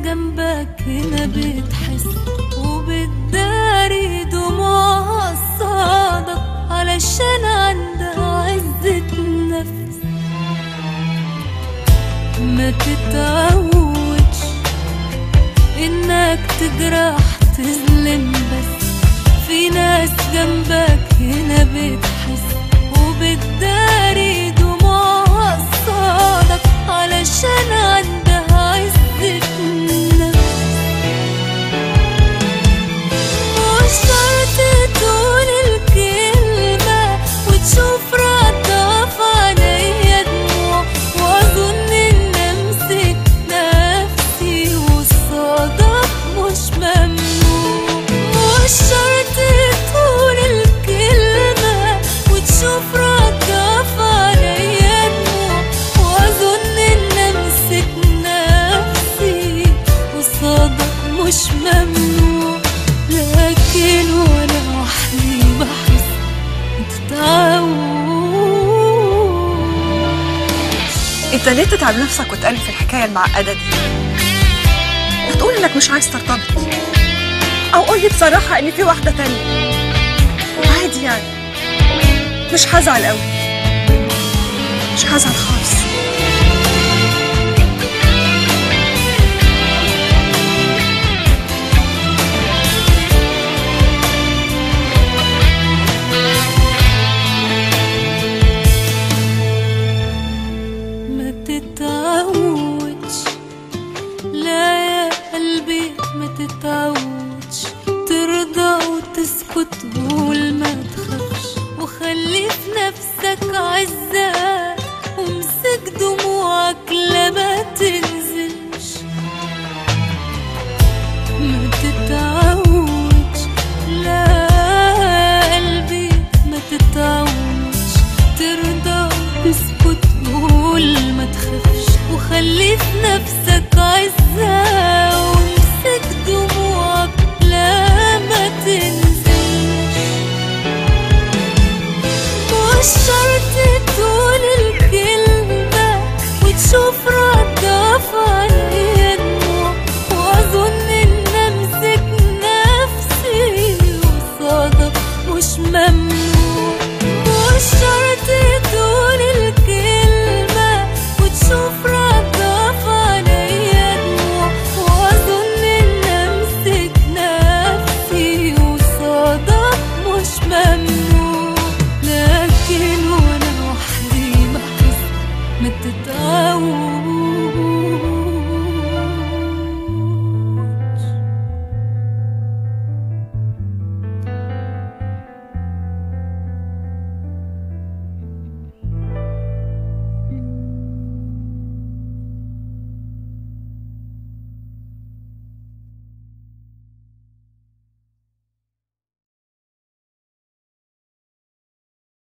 جنبك هنا بتحس وبتداري دموعها قصادك علشان عندها عزة نفس ما تتعودش انك تجرح تظلم بس في ناس جنبك هنا بتحس وبتداري دموعها قصادك علشان عندها عزة نفس مش شرط تقول الكلمة وتشوف ردها في عينيا دموع وأظن إن أمسك نفسي وصادك مش ممنوع مش شرط تقول الكلمة وتشوف ردها في عينيا دموع وأظن إن أمسك نفسي وصادك مش ممنوع لكن وانا وحدي بحس تتعود انت ليه تتعب نفسك وتألف الحكاية المعقدة دي وتقول انك مش عايز ترتبط او قول لي بصراحة ان في واحدة تانية عادي يعني مش هزعل قوي مش هزعل خالص ما تتعودش لا يا قلبي ما تتعودش ترضى وتسكت قول ما تخافش وخلي في نفسك عزة وامسك دموعك لما تنسى